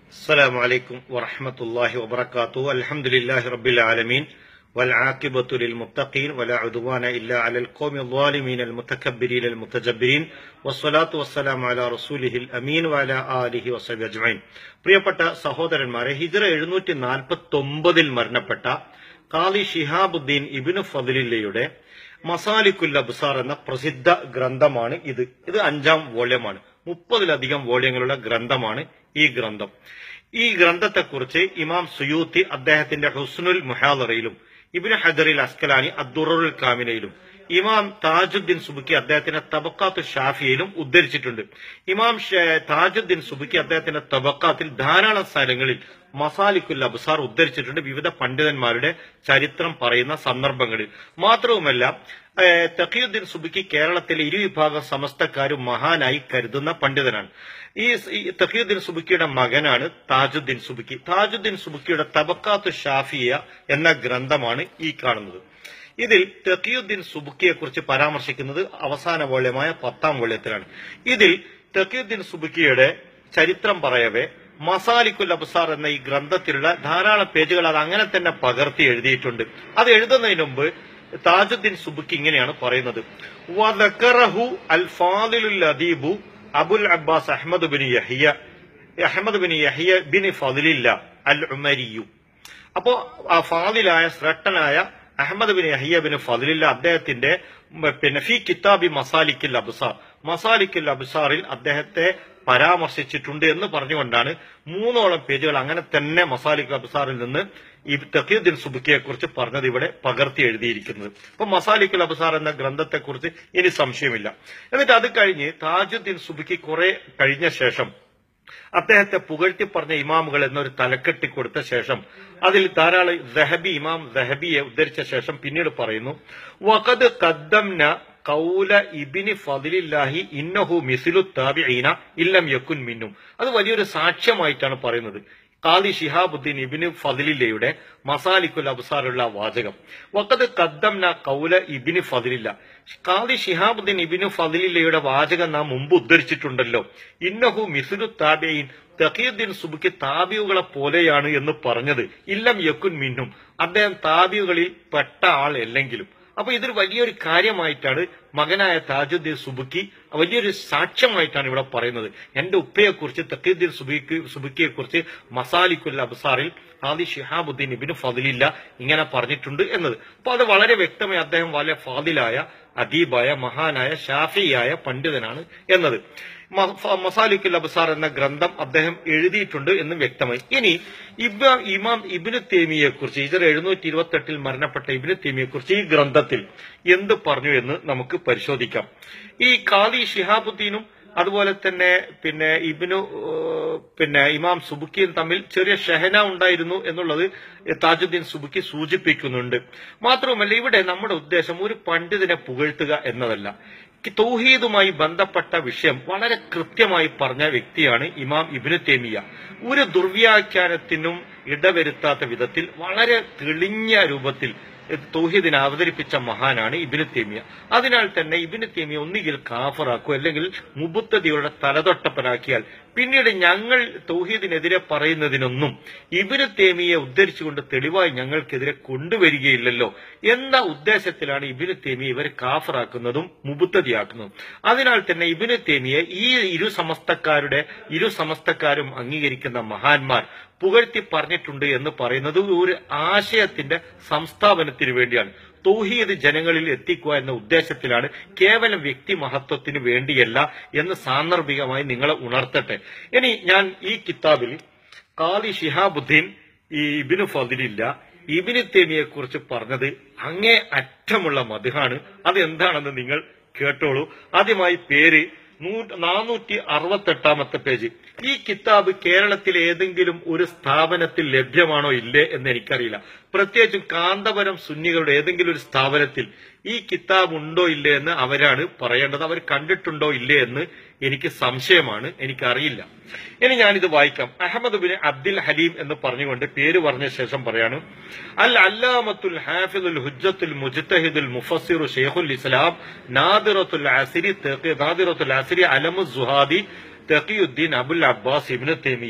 السلام عليكم ورحمة الله وبركاته الحمد لله رب العالمين والعاقبة للمتقين ولا عدوان إلا على القوم الظالمين المتكبرين المتجبرين والصلاة والسلام على رسوله الأمين وعلى آله وصحبه أجمعين പ്രിയപ്പെട്ട സഹോദരന്മാരെ ഹിജറ എഴുന്നൂറ്റി നാൽപ്പത്തി ഒമ്പതിൽ മരണപ്പെട്ട കാളി ഷിഹാബുദ്ദീൻ ഇബിനു ഫദിലില്ലയുടെ മസാലിക്കുൽ അബ്സാർ എന്ന പ്രസിദ്ധ ഗ്രന്ഥമാണ് ഇത് ഇത് അഞ്ചാം വോള്യമാണ് മുപ്പതിലധികം വോള്യങ്ങളുള്ള ഗ്രന്ഥമാണ് ഈ ഗ്രന്ഥം ഈ ഗ്രന്ഥത്തെക്കുറിച്ച് ഇമാം സുയൂത്തി അദ്ദേഹത്തിന്റെ ഹുസ്നുൽ മുഹാദറയിലും ഇബിന് ഹജറിൽ അസ്കലാനി അദ്ദുറുൽ കാമിനയിലും ഇമാം താജുദ്ദീൻ സുബുക്കി അദ്ദേഹത്തിന്റെ തബക്കാത്ത് ഷാഫിയയിലും ഉദ്ധരിച്ചിട്ടുണ്ട് ഇമാം ഷ- താജുദ്ദീൻ സുബുക്കി അദ്ദേഹത്തിന്റെ തബക്കാത്തിൽ ധാരാളം സ്ഥലങ്ങളിൽ മസാലിക്കുൽ അബ്സാർ ഉദ്ധരിച്ചിട്ടുണ്ട് വിവിധ പണ്ഡിതന്മാരുടെ ചരിത്രം പറയുന്ന സന്ദർഭങ്ങളിൽ മാത്രവുമല്ല ഏഹ്, തഖിയുദ്ദീൻ സുബുക്കി കേരളത്തിലെ ഇരുവിഭാഗം സമസ്തക്കാരും മഹാനായി കരുതുന്ന പണ്ഡിതനാണ് ഈ സ്- ഈ തഖിയുദ്ദീൻ സുബുക്കിയുടെ മകനാണ് താജുദ്ദീൻ സുബുക്കി താജുദ്ദീൻ സുബുക്കിയുടെ തബക്കാത്ത് ഷാഫിയ എന്ന ഗ്രന്ഥമാണ് ഈ കാണുന്നത് ഇതിൽ തഖിയുദ്ദീൻ സുബുക്കിയെ കുറിച്ച് പരാമർശിക്കുന്നത് അവസാന വോള്യമായ പത്താം വോള്യത്തിലാണ് ഇതിൽ തഖിയുദ്ദീൻ സുബുക്കിയുടെ ചരിത്രം പറയവേ മസാലിക്കുൽ അബ്സാർ എന്ന ഈ ഗ്രന്ഥത്തിലുള്ള ധാരാളം പേജുകൾ അത് അങ്ങനെ തന്നെ പകർത്തി എഴുതിയിട്ടുണ്ട് അത് എഴുതുന്നതിന് മുമ്പ് താജുദ്ദീൻ സുബുക്കി ഇങ്ങനെയാണ് പറയുന്നത് വദക്കറഹു അൽ ഫാദിലുൽ അദീബു അബുൽ അബ്ബാസ് അഹമ്മദ് ബിൻ യഹിയ അഹമ്മദ് ബിൻ യഹിയ ബിൻ ഫദിലില്ല അൽ ഉമരിയു അപ്പോ ആ ഫാദിലായ ശ്രേഷ്ഠനായ അഹമ്മദ് ബിൻ യഹിയ ബിൻ ഫദിലില്ല അദ്ദേഹത്തിന്റെ ഉം, പിന്നെ ഫി കിതാബി മസാലിക്കിൽ അബ്സാർ മസാലിക്കിൽ അബ്സാറിൽ അദ്ദേഹത്തെ പരാമർശിച്ചിട്ടുണ്ട് എന്ന് പറഞ്ഞുകൊണ്ടാണ് മൂന്നോളം പേജുകൾ അങ്ങനെ തന്നെ മസാലിക് അബ്സാറിൽ നിന്ന് ഈ തഖീദ്ദീൻ സുബുക്കിയെ കുറിച്ച് പറഞ്ഞത് ഇവിടെ പകർത്തി എഴുതിയിരിക്കുന്നത് അപ്പൊ മസാലിക്കുൽ അബ്സാർ എന്ന ഗ്രന്ഥത്തെ കുറിച്ച് ഇനി സംശയമില്ല എന്നിട്ട് അത് കഴിഞ്ഞ് താജുദ്ദീൻ സുബുക്കി കുറെ കഴിഞ്ഞ ശേഷം അദ്ദേഹത്തെ പുകഴ്ത്തി പറഞ്ഞ ഇമാമുകൾ എന്നൊരു തലക്കെട്ടി കൊടുത്ത ശേഷം അതിൽ ധാരാളം ദഹബി ഇമാം ദഹബിയെ ഉദ്ധരിച്ച ശേഷം പിന്നീട് പറയുന്നു വഖദ് ഖദ്ദംന കൗല ഇബിനി ഫദിലില്ലാഹി ഇന്നഹു മിസിലു താബിഈന ഇല്ലം യക്കുൻ മിന്നും അത് വലിയൊരു സാക്ഷ്യമായിട്ടാണ് പറയുന്നത് കാലി ഷിഹാബുദ്ദീൻ ഇബിന് ഫദിലില്ലയുടെ മസാലിക്കുൽ അബ്സാറുള്ള വാചകം വക്കത് കദ്ദംന കൗല ഇബിന് ഫദിലില്ല കാലി ഷിഹാബുദ്ദീൻ ഇബിന് ഫദിലില്ലയുടെ വാചകം നാം മുമ്പ് ഉദ്ധരിച്ചിട്ടുണ്ടല്ലോ ഇന്നഹു മിസുലു താബിയീൻ തഖീദ്ദീൻ സുബുക്ക് താബിയുകളെ പോലെയാണ് എന്ന് പറഞ്ഞത് ഇല്ലം യക്കുൻ മിന്നും അദ്ദേഹം താബിയുകളിൽ പെട്ട ആൾ അല്ലെങ്കിലും അപ്പൊ ഇതൊരു വലിയൊരു കാര്യമായിട്ടാണ് മകനായ താജുദ്ദീൻ സുബുക്കി വലിയൊരു സാക്ഷ്യമായിട്ടാണ് ഇവിടെ പറയുന്നത് എന്റെ ഉപ്പയെ കുറിച്ച് തക്കീദ്ദീൻ സുബിക്ക് സുബുക്കിയെ കുറിച്ച് മസാലിക്കുൽ അബ്സാറിൽ ആദി ഷിഹാബുദ്ദീൻ ഇബിന് ഫതിലില്ല ഇങ്ങനെ പറഞ്ഞിട്ടുണ്ട് എന്നത് അപ്പൊ അത് വളരെ വ്യക്തമായി അദ്ദേഹം വളരെ ഫാദിലായ അദീബായ മഹാനായ ഷാഫിയായ പണ്ഡിതനാണ് എന്നത് മ- ഫ- മസാലിക്കുൽ അബ്സാർ എന്ന ഗ്രന്ഥം അദ്ദേഹം എഴുതിയിട്ടുണ്ട് എന്ന് വ്യക്തമായി ഇനി ഇബ ഇമാം ഇബിന് തേമിയെ കുറിച്ച് ഇതർ എഴുന്നൂറ്റി ഇരുപത്തി എട്ടിൽ മരണപ്പെട്ട ഇബിന് തേമിയെ കുറിച്ച് ഈ ഗ്രന്ഥത്തിൽ എന്ത് പറഞ്ഞു എന്ന് നമുക്ക് പരിശോധിക്കാം ഈ കാദി ഷിഹാബുദ്ദീനും അതുപോലെ തന്നെ പിന്നെ ഇബിനു ഏഹ്, പിന്നെ ഇമാം സുബുക്കിയും തമ്മിൽ ചെറിയ ഷെഹന ഉണ്ടായിരുന്നു എന്നുള്ളത് താജുദ്ദീൻ സുബുക്കി സൂചിപ്പിക്കുന്നുണ്ട് മാത്രവുമല്ല ഇവിടെ നമ്മുടെ ഉദ്ദേശം ഒരു പണ്ഡിതനെ പുകഴ്ത്തുക എന്നതല്ല തൗഹീദുമായി ബന്ധപ്പെട്ട വിഷയം വളരെ കൃത്യമായി പറഞ്ഞ വ്യക്തിയാണ് ഇമാം ഇബിന് തേമിയ ഒരു ദുർവ്യാഖ്യാനത്തിനും ഇടവരുത്താത്ത വിധത്തിൽ വളരെ തെളിഞ്ഞ രൂപത്തിൽ തൗഹീദിനെ അവതരിപ്പിച്ച മഹാനാണ് ഇബിന് തേമിയ അതിനാൽ തന്നെ ഇബിന് തേമിയ ഒന്നുകിൽ കാഫറാക്കോ അല്ലെങ്കിൽ മുബുത്തതിയുടെ തലതൊട്ടപ്പനാക്കിയാൽ പിന്നീട് ഞങ്ങൾ തൗഹീദിനെതിരെ പറയുന്നതിനൊന്നും ഇബിന് തേമിയെ ഉദ്ധരിച്ചുകൊണ്ട് തെളിവായി ഞങ്ങൾക്കെതിരെ കൊണ്ടുവരികയില്ലല്ലോ എന്ന ഉദ്ദേശത്തിലാണ് ഇബിന് തേമിയ ഇവരെ കാഫറാക്കുന്നതും മുബുത്തതിയാക്കുന്നതും അതിനാൽ തന്നെ ഇബിന് തേമിയെ ഈ ഇരു സമസ്തക്കാരുടെ ഇരു സമസ്തക്കാരും അംഗീകരിക്കുന്ന മഹാന്മാർ പുകഴ്ത്തി പറഞ്ഞിട്ടുണ്ട് എന്ന് പറയുന്നത് ഒരു ആശയത്തിന്റെ സംസ്ഥാപനത്തിന് വേണ്ടിയാണ് തൗഹീദ് ജനങ്ങളിൽ എത്തിക്കുക എന്ന ഉദ്ദേശത്തിലാണ് കേവലം വ്യക്തി മഹത്വത്തിന് വേണ്ടിയല്ല എന്ന് സാന്ദർഭികമായി നിങ്ങളെ ഉണർത്തട്ടെ ഇനി ഞാൻ ഈ കിതാബിൽ കാലി ഷിഹാബുദ്ദീൻ ഈ ഇബിന് ഫതിലില്ല ഇബിന് തേമിയെ കുറിച്ച് പറഞ്ഞത് അങ്ങേ അറ്റമുള്ള മധുഹാണ് അത് എന്താണെന്ന് നിങ്ങൾ കേട്ടോളൂ ആദ്യമായി പേര് നാനൂറ്റി അറുപത്തി എട്ടാമത്തെ പേജ് ഈ കിതാബ് കേരളത്തിലെ ഏതെങ്കിലും ഒരു സ്ഥാപനത്തിൽ ലഭ്യമാണോ ഇല്ലേ എന്ന് എനിക്കറിയില്ല പ്രത്യേകിച്ചും കാന്തപുരം സുന്നികളുടെ ഏതെങ്കിലും ഒരു സ്ഥാപനത്തിൽ ഈ കിതാബ് ഉണ്ടോ ഇല്ലേ എന്ന് അവരാണ് പറയേണ്ടത് അവർ കണ്ടിട്ടുണ്ടോ ഇല്ലേ എന്ന് എനിക്ക് സംശയമാണ് എനിക്കറിയില്ല ഇനി ഞാനിത് വായിക്കാം അഹമ്മദ് ബിൻ അബ്ദുൽ ഹലീം എന്ന് പറഞ്ഞുകൊണ്ട് പേര് പറഞ്ഞ ശേഷം പറയാണ് അൽ അല്ലാമത്തുൽ ഹാഫിദുൽ ഹുജ്ജത്തുൽ മുജ്തഹിദുൽ മുഫസ്സിറു ഷെയ്ഖുൽ ഇസ്ലാം നാദിറത്തുൽ അസിരി തഖി- നാദിറത്തുൽ അസിരി അലമു സുഹാദി തഖിയുദ്ദീൻ അബുൽ അബ്ബാസ് ഇബ്നു തൈമിയ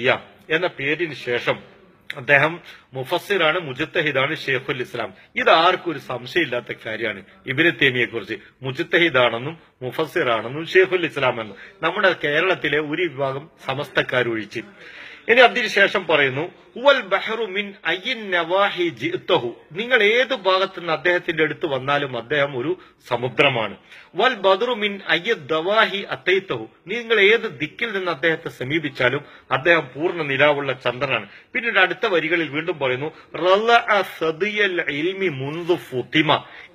എന്ന പേരിന് ശേഷം അദ്ദേഹം മുഫസ്സിറാണ് മുജത്തഹിദാണ് ഷെയ്ഖുൽ ഇസ്ലാം ഇത് ആർക്കും ഒരു സംശയമില്ലാത്ത കാര്യമാണ് ഇബിന് തേമിയെ കുറിച്ച് മുജത്തഹിദാണെന്നും മുഫസ്സിറാണെന്നും ഷെയ്ഖുൽ ഇസ്ലാം എന്നും നമ്മുടെ കേരളത്തിലെ ഒരു വിഭാഗം സമസ്തക്കാരൊഴിച്ച് ഇനി അതിനുശേഷം പറയുന്നു ഉവൽ ബഹറു മിൻ അയ്യിൻ നവാഹി ജിഅ്തഹു നിങ്ങൾ ഏത് ഭാഗത്തു നിന്ന് അദ്ദേഹത്തിന്റെ അടുത്ത് വന്നാലും അദ്ദേഹം ഒരു സമുദ്രമാണ് വൽ ബദറു മിൻ അയ്യ ദവാഹി അത്തൈത്തഹു നിങ്ങൾ ഏത് ദിക്കിൽ നിന്ന് അദ്ദേഹത്തെ സമീപിച്ചാലും അദ്ദേഹം പൂർണ്ണ നിലാവുള്ള ചന്ദ്രനാണ് പിന്നീട് അടുത്ത വരികളിൽ വീണ്ടും പറയുന്നു റലഅ സദിയൽ ഇൽമി മുൻദു ഫുത്തിമ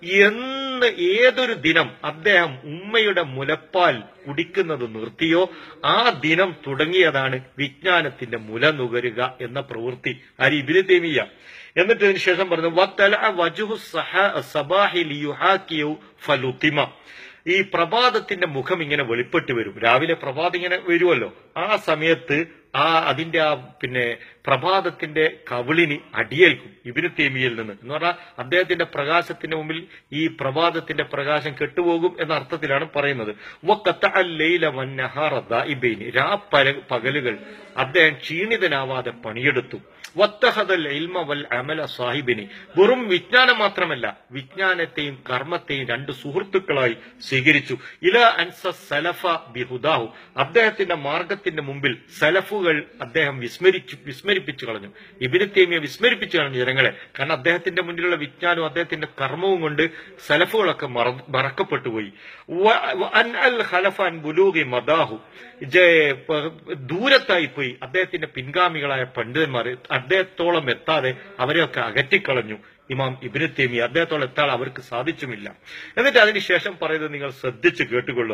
എന്ന് ഏതൊരു ദിനം അദ്ദേഹം ഉമ്മയുടെ മുലപ്പാൽ കുടിക്കുന്നത് നിർത്തിയോ ആ ദിനം തുടങ്ങിയതാണ് വിജ്ഞാനത്തിന്റെ മുല നുകരുക എന്ന പ്രവൃത്തി ആര് ഇബിന് തേമിയ എന്നിട്ട് ഇതിന് ശേഷം പറഞ്ഞു വത്തല വജുഹു സഹ- സബാഹി ലിയുഹാക്കിയു ഫലുത്തിമ ഈ പ്രഭാതത്തിന്റെ മുഖം ഇങ്ങനെ വെളിപ്പെട്ട് വരും രാവിലെ പ്രഭാതം ഇങ്ങനെ വരുമല്ലോ ആ സമയത്ത് ആ അതിന്റെ ആ പിന്നെ പ്രഭാതത്തിന്റെ കവിളിന് അടിയേൽക്കും ഇബിന് തേമിയിൽ നിന്ന് എന്ന് പറഞ്ഞാൽ അദ്ദേഹത്തിന്റെ പ്രകാശത്തിന്റെ മുമ്പിൽ ഈ പ്രഭാതത്തിന്റെ പ്രകാശം കെട്ടുപോകും എന്ന അർത്ഥത്തിലാണ് പറയുന്നത് വക്കത്ത അൽ ലൈല വന്നഹാറ ദാഇബൈനി. രാ പല- പകലുകൾ അദ്ദേഹം ക്ഷീണിതനാവാതെ പണിയെടുത്തു വത്തഹദൽ ഇൽമ വൽ അമല സാഹിബിനി വെറും വിജ്ഞാനം മാത്രമല്ല വിജ്ഞാനത്തെയും കർമ്മത്തെയും രണ്ട് സുഹൃത്തുക്കളായി സ്വീകരിച്ചു ഇല അൻസ സലഫ ബിഹുദാഹു അദ്ദേഹത്തിന്റെ മാർഗത്തിന്റെ മുമ്പിൽ സലഫുകൾ അദ്ദേഹം വിസ്മരിച്ചു വിസ്മരിപ്പിച്ചു കളഞ്ഞു ഇബിന് തേമിയെ വിസ്മരിപ്പിച്ചു കളഞ്ഞു ജനങ്ങളെ കാരണം അദ്ദേഹത്തിന്റെ മുന്നിലുള്ള വിജ്ഞാനവും അദ്ദേഹത്തിന്റെ കർമ്മവും കൊണ്ട് സലഫുകളൊക്കെ മറ- മറക്കപ്പെട്ടുപോയി വ- വ- അൻ അൽ ഖലഫ അൻ ബുലൂഗി മദാഹു ജെ- പ- ദൂരത്തായി പോയി അദ്ദേഹത്തിന്റെ പിൻഗാമികളായ പണ്ഡിതന്മാർ അദ്ദേഹത്തോളം എത്താതെ അവരെയൊക്കെ അകറ്റിക്കളഞ്ഞു ഇമാം ഇബിന് തേമി അദ്ദേഹത്തോളം എത്താൻ അവർക്ക് സാധിച്ചുമില്ല എന്നിട്ട് അതിനുശേഷം പറയുന്നത് നിങ്ങൾ ശ്രദ്ധിച്ച് കേട്ടുകൊള്ളൂ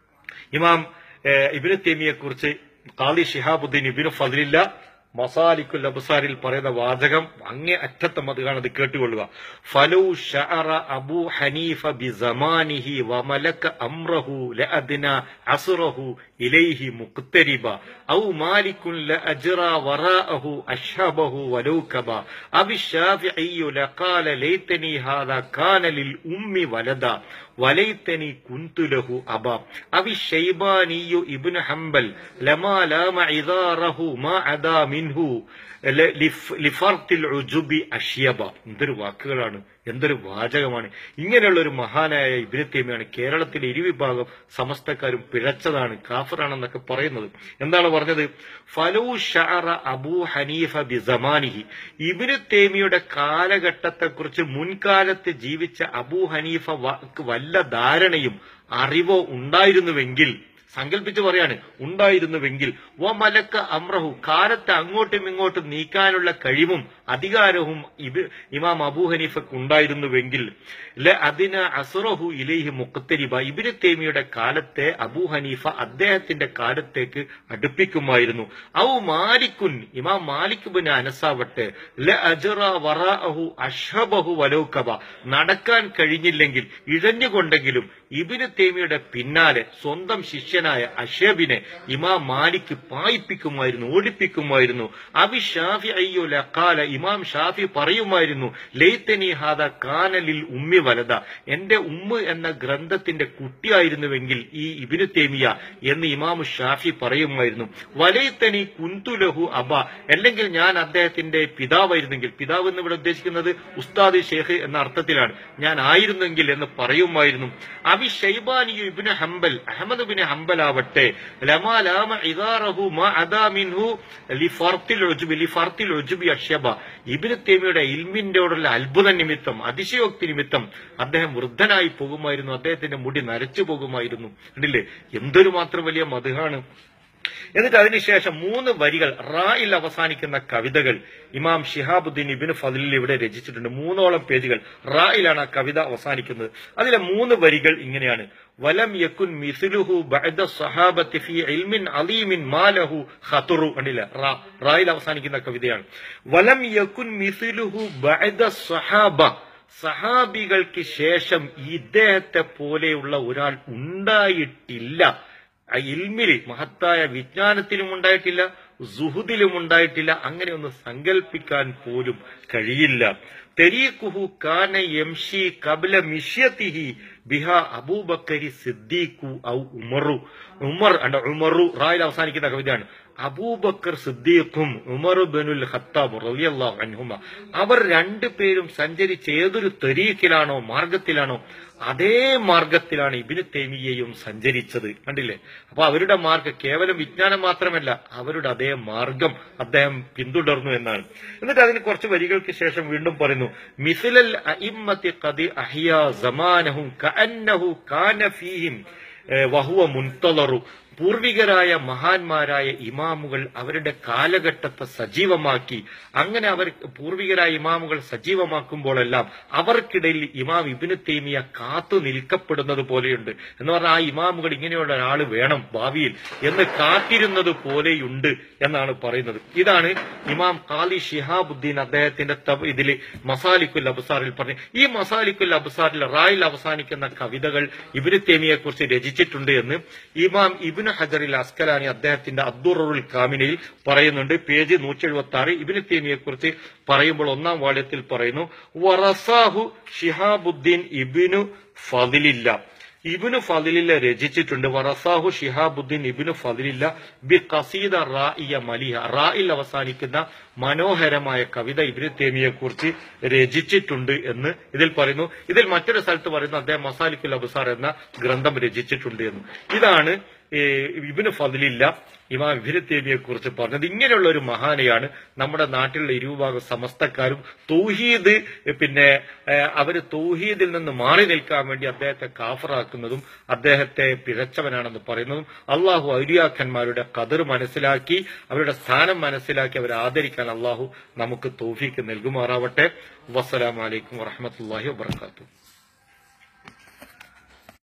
ഇമാം ഏഹ്, ഇബിന് തേമിയെ കുറിച്ച് ഖാദി ഷിഹാബുദ്ദീൻ ഇബിന് ഫതിലില്ല മസാലിക്കുൽ അബ്സാരിൽ പറയുന്ന വാചകം അങ്ങേ അറ്റത്തെ മതുകാണ് അത് കേട്ടുകൊള്ളുക ഫലു ഷഅറ അബു ഹനീഫ ബിസമാനിഹി വമലക അംറഹു ലഅദ്ന അസ്റഹു ഇലൈഹി മുഖ്തരിബ ഔ മാലിക്കുൻ ലഅജ്റ വറാഅഹു അഷ്ഹബഹു വലൗകബ അബി الشافعي لقال ليتني هذا كان للأم ولدا وليتني كنت له أبا أبي الشيباني ابن حنبل لما لام عذاره ما عدا منه ല- ലിഫ്- ലിഫർത്തിൽ ഉജുബി അഷിയബ എന്തൊരു വാക്കുകളാണ് എന്തൊരു വാചകമാണ് ഇങ്ങനെയുള്ള ഒരു മഹാനായ ഇബിന് തേമിയാണ് കേരളത്തിലെ ഇരുവിഭാഗം സമസ്തക്കാരും പിഴച്ചതാണ് കാഫറാണെന്നൊക്കെ പറയുന്നത് എന്താണ് പറഞ്ഞത് ഫലൂ ഷഅറ അബൂ ഹനീഫ ബിസമാനിഹി ഇബിന് തേമിയുടെ കാലഘട്ടത്തെക്കുറിച്ച് മുൻകാലത്ത് ജീവിച്ച അബൂ ഹനീഫ വ- വല്ല ധാരണയും അറിവോ ഉണ്ടായിരുന്നുവെങ്കിൽ സങ്കല്പിച്ച് പറയാണ് ഉണ്ടായിരുന്നുവെങ്കിൽ വ മലക്ക അമ്രഹു കാലത്ത് അങ്ങോട്ടും ഇങ്ങോട്ടും നീക്കാനുള്ള കഴിവും അധികാരവും ഇത് ഇമാം അബൂ ഹനീഫക്ക് ഉണ്ടായിരുന്നുവെങ്കിൽ ല അതിന അസുറഹു ഇലേഹി മുഖത്തരിബ ഇബിന് തേമിയുടെ കാലത്തെ അബൂ ഹനീഫ അദ്ദേഹത്തിന്റെ കാലത്തേക്ക് അടുപ്പിക്കുമായിരുന്നു ഔ മാലിക്കുൻ ഇമാം മാലിക് ബിൻ അനസാവട്ടെ ല അജറ വറാഅഹു അഷ്ഹബഹു വലൗക്കബ നടക്കാൻ കഴിഞ്ഞില്ലെങ്കിൽ ഇഴഞ്ഞുകൊണ്ടെങ്കിലും ഇബിന് തേമിയുടെ പിന്നാലെ സ്വന്തം ശിഷ്യനായ അഷബിനെ ഇമാം മാലിക് പായിപ്പിക്കുമായിരുന്നു ഓടിപ്പിക്കുമായിരുന്നു അബി ഷാഫി അയ്യോ ലക്കാല ഇമാം ഷാഫി പറയുമായിരുന്നു ലൈത്തനി ഹാദ കാനലിൽ ഉമ്മി വലത എന്റെ ഉമ്മ എന്ന ഗ്രന്ഥത്തിന്റെ കുട്ടിയായിരുന്നുവെങ്കിൽ ഈ ഇബിന് തേമിയ എന്ന് ഇമാം ഷാഫി പറയുമായിരുന്നു വലൈത്തനി കുന്തുലഹു അബ അല്ലെങ്കിൽ ഞാൻ അദ്ദേഹത്തിന്റെ പിതാവായിരുന്നെങ്കിൽ പിതാവ് എന്ന് ഇവിടെ ഉദ്ദേശിക്കുന്നത് ഉസ്താദ് ഷേഖ് എന്ന അർത്ഥത്തിലാണ് ഞാൻ ആയിരുന്നെങ്കിൽ എന്ന് പറയുമായിരുന്നു അബി ഷൈബാനിയു ഇബ്നു ഹംബൽ അഹമ്മദ് ബിൻ ഹംബൽ ആവട്ടെ ലമാ ലാമ ഇദാറഹു മാ അദാ മിൻഹു ലിഫർത്തിൽ ഉജ്ബി ലിഫർത്തിൽ ഉജ്ബി അഷ്യബ ഇബ്നു തേമിയുടെ ഇൽമിന്റോടുള്ള അത്ഭുത നിമിത്തം അതിശയോക്തി നിമിത്തം അദ്ദേഹം വൃദ്ധനായി പോകുമായിരുന്നു അദ്ദേഹത്തിന്റെ മുടി നരച്ചു പോകുമായിരുന്നു കണ്ടില്ലേ എന്തൊരു മാത്രം വലിയ മധുഹാണ് എന്നിട്ട് അതിനുശേഷം മൂന്ന് വരികൾ റായിൽ അവസാനിക്കുന്ന കവിതകൾ ഇമാം ഷിഹാബുദ്ദീൻ ഇബിന് ഫതിലിൽ ഇവിടെ രചിച്ചിട്ടുണ്ട് മൂന്നോളം പേജുകൾ റായിലാണ് ആ കവിത അവസാനിക്കുന്നത് അതിലെ മൂന്ന് വരികൾ ഇങ്ങനെയാണ് വലം യക്കുൻ മിസിലുഹു ബഅദ സഹാബത്തി ഫീ ഇൽമിൻ അലീമിൻ മാലഹു ഖതുറു കണ്ടില്ല റാ റായിൽ അവസാനിക്കുന്ന കവിതയാണ് വലം യക്കുൻ മിസിലുഹു ബഅദ സഹാബ സഹാബികൾക്ക് ശേഷം ഇദ്ദേഹത്തെ പോലെയുള്ള ഒരാൾ ഉണ്ടായിട്ടില്ല ആ ഇൽമില് മഹത്തായ വിജ്ഞാനത്തിലും ഉണ്ടായിട്ടില്ല സുഹുദിലും ഉണ്ടായിട്ടില്ല അങ്ങനെ ഒന്ന് സങ്കല്പിക്കാൻ പോലും കഴിയില്ല തെരീഖുഹു കാന യംഷി കബല മിഷ്യത്തിഹി ബിഹ അബൂബക്കരി സിദ്ദീഖു ഔ ഉമറു ഉമർ അണ്ട ഉമറു റായിൽ അവസാനിക്കുന്ന കവിതയാണ് അബൂബക്കർ സിദ്ദീഖും ഉമർ ബനുൽ ഖത്താബ് റളിയല്ലാഹു അൻഹുമ അവർ രണ്ടുപേരും സഞ്ചരിച്ച ഏതൊരു തെരീക്കിലാണോ മാർഗത്തിലാണോ അതേ മാർഗത്തിലാണ് ഇബിന് തേമിയയും സഞ്ചരിച്ചത് കണ്ടില്ലേ അപ്പൊ അവരുടെ മാർഗം കേവലം വിജ്ഞാനം മാത്രമല്ല അവരുടെ അതേ മാർഗം അദ്ദേഹം പിന്തുടർന്നു എന്നാണ് എന്നിട്ട് അതിന് കുറച്ച് വരികൾക്ക് ശേഷം വീണ്ടും പറയുന്നു മിസിലൽ അഇമ്മത്തി ഖദി അഹിയ സമാനഹും കഅന്നഹു കാന ഫീഹിം ഏഹ് വഹുവ മുൻതളറു പൂർവികരായ മഹാന്മാരായ ഇമാമുകൾ അവരുടെ കാലഘട്ടത്തെ സജീവമാക്കി അങ്ങനെ അവർ പൂർവികരായ ഇമാമുകൾ സജീവമാക്കുമ്പോഴെല്ലാം അവർക്കിടയിൽ ഇമാം ഇബിന് തേമിയ കാത്തു നിൽക്കപ്പെടുന്നത് പോലെയുണ്ട് എന്ന് പറഞ്ഞാൽ ആ ഇമാമുകൾ ഇങ്ങനെയുള്ള ഒരാൾ വേണം ഭാവിയിൽ എന്ന് കാത്തിരുന്നത് പോലെയുണ്ട് എന്നാണ് പറയുന്നത് ഇതാണ് ഇമാം ഖാലി ഷിഹാബുദ്ദീൻ അദ്ദേഹത്തിന്റെ തബ് ഇതില് മസാലിക്കുൽ അബ്സാറിൽ പറഞ്ഞു ഈ മസാലിക്കുൽ അബ്സാറിൽ റായിൽ അവസാനിക്കുന്ന കവിതകൾ ഇബിന് തേമിയെ കുറിച്ച് രചിച്ചിട്ടുണ്ട് എന്ന് ഇമാം ഇബിന് ഹജറിൽ അസ്കലാനി അദ്ദേഹത്തിന്റെ അബ്ദുറുൽ കാമിനയിൽ പറയുന്നുണ്ട് പേജ് നൂറ്റി എഴുപത്തി ആറ് ഇബിന് തേമിയെ കുറിച്ച് പറയുമ്പോൾ ഒന്നാം വാള്യത്തിൽ പറയുന്നു വറസാഹു ഷിഹാബുദ്ദീൻ ഇബിനു ഫതിലില്ല ഇബിനു ഫതിലില്ല രചിച്ചിട്ടുണ്ട് വറസാഹു ഷിഹാബുദ്ദീൻ ഇബിനു ഫതിലില്ല ബി കസീദ റായിയ മലിഹ റായിൽ അവസാനിക്കുന്ന മനോഹരമായ കവിത ഇബിന് തേമിയെ കുറിച്ച് രചിച്ചിട്ടുണ്ട് എന്ന് ഇതിൽ പറയുന്നു ഇതിൽ മറ്റൊരു സ്ഥലത്ത് പറയുന്നു അദ്ദേഹം മസാലിക്കുൽ അബുസാർ എന്ന ഗ്രന്ഥം രചിച്ചിട്ടുണ്ട് എന്ന് ഇതാണ് ഇബിന് ഫതിലില്ല ഇമാം ഇബിന് തേമിയെ കുറിച്ച് പറഞ്ഞത് ഇങ്ങനെയുള്ള ഒരു മഹാനെയാണ് നമ്മുടെ നാട്ടിലുള്ള ഇരുഭാഗം സമസ്തക്കാരും തൗഹീദ് പിന്നെ ഏഹ്, അവര് തൗഹീദിൽ നിന്ന് മാറി നിൽക്കാൻ വേണ്ടി അദ്ദേഹത്തെ കാഫറാക്കുന്നതും അദ്ദേഹത്തെ പിഴച്ചവനാണെന്ന് പറയുന്നതും അള്ളാഹു ഔലിയാക്കന്മാരുടെ കതിർ മനസ്സിലാക്കി അവരുടെ സ്ഥാനം മനസ്സിലാക്കി അവരെ ആദരിക്കാൻ അള്ളാഹു നമുക്ക് തൗഫീക്ക് നൽകുമാറാവട്ടെ വസ്സലാമലൈക്കും വറഹമത്തല്ലാഹി വാത്തു